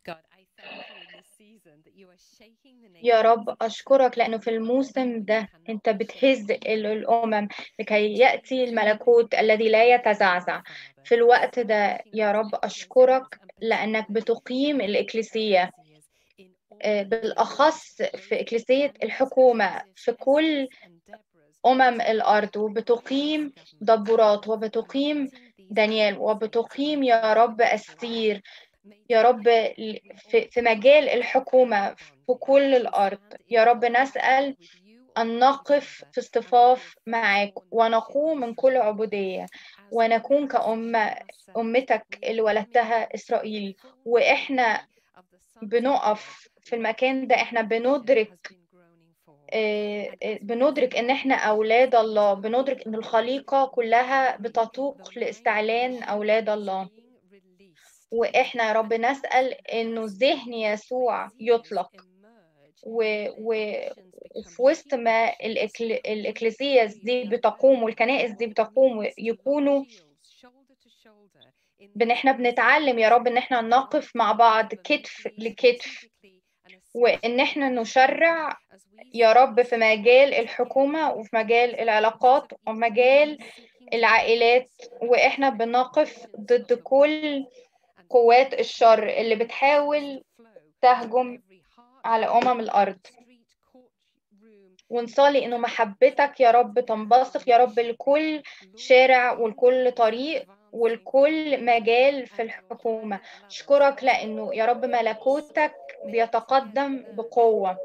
يا رب أشكرك لأنه في الموسم ده أنت بتهز الأمم لكي يأتي الملكوت الذي لا يتزعزع في الوقت ده يا رب أشكرك لأنك بتقيم الإكليسية بالأخص في إكليسية الحكومة في كل أمم الأرض وبتقيم دبورات وبتقيم دانيال وبتقيم يا رب أستير يا رب في مجال الحكومة في كل الأرض يا رب نسأل أن نقف في اصطفاف معاك ونقوم من كل عبودية ونكون كأمة أمتك اللي ولدتها إسرائيل وإحنا بنقف في المكان ده إحنا بندرك بندرك ان احنا اولاد الله بندرك ان الخليقه كلها بتتوق لاستعلان اولاد الله واحنا يا رب نسال انه ذهن يسوع يطلق و... و... وفي وسط ما الإكل... الاكليسيه دي بتقوم والكنائس دي بتقوم يكونوا بان احنا بنتعلم يا رب ان احنا نقف مع بعض كتف لكتف وان احنا نشرع يا رب في مجال الحكومة وفي مجال العلاقات ومجال العائلات واحنا بنقف ضد كل قوات الشر اللي بتحاول تهجم على أمم الأرض ونصلي إنه محبتك يا رب تنبثق يا رب لكل شارع ولكل طريق ولكل مجال في الحكومة أشكرك لأنه يا رب ملكوتك بيتقدم بقوة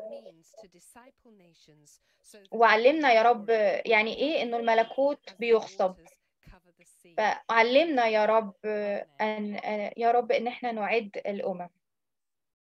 وعلمنا يا رب يعني إيه إنه الملكوت بيغصب فعلمنا يا رب أن يا رب إن إحنا نعد الأمم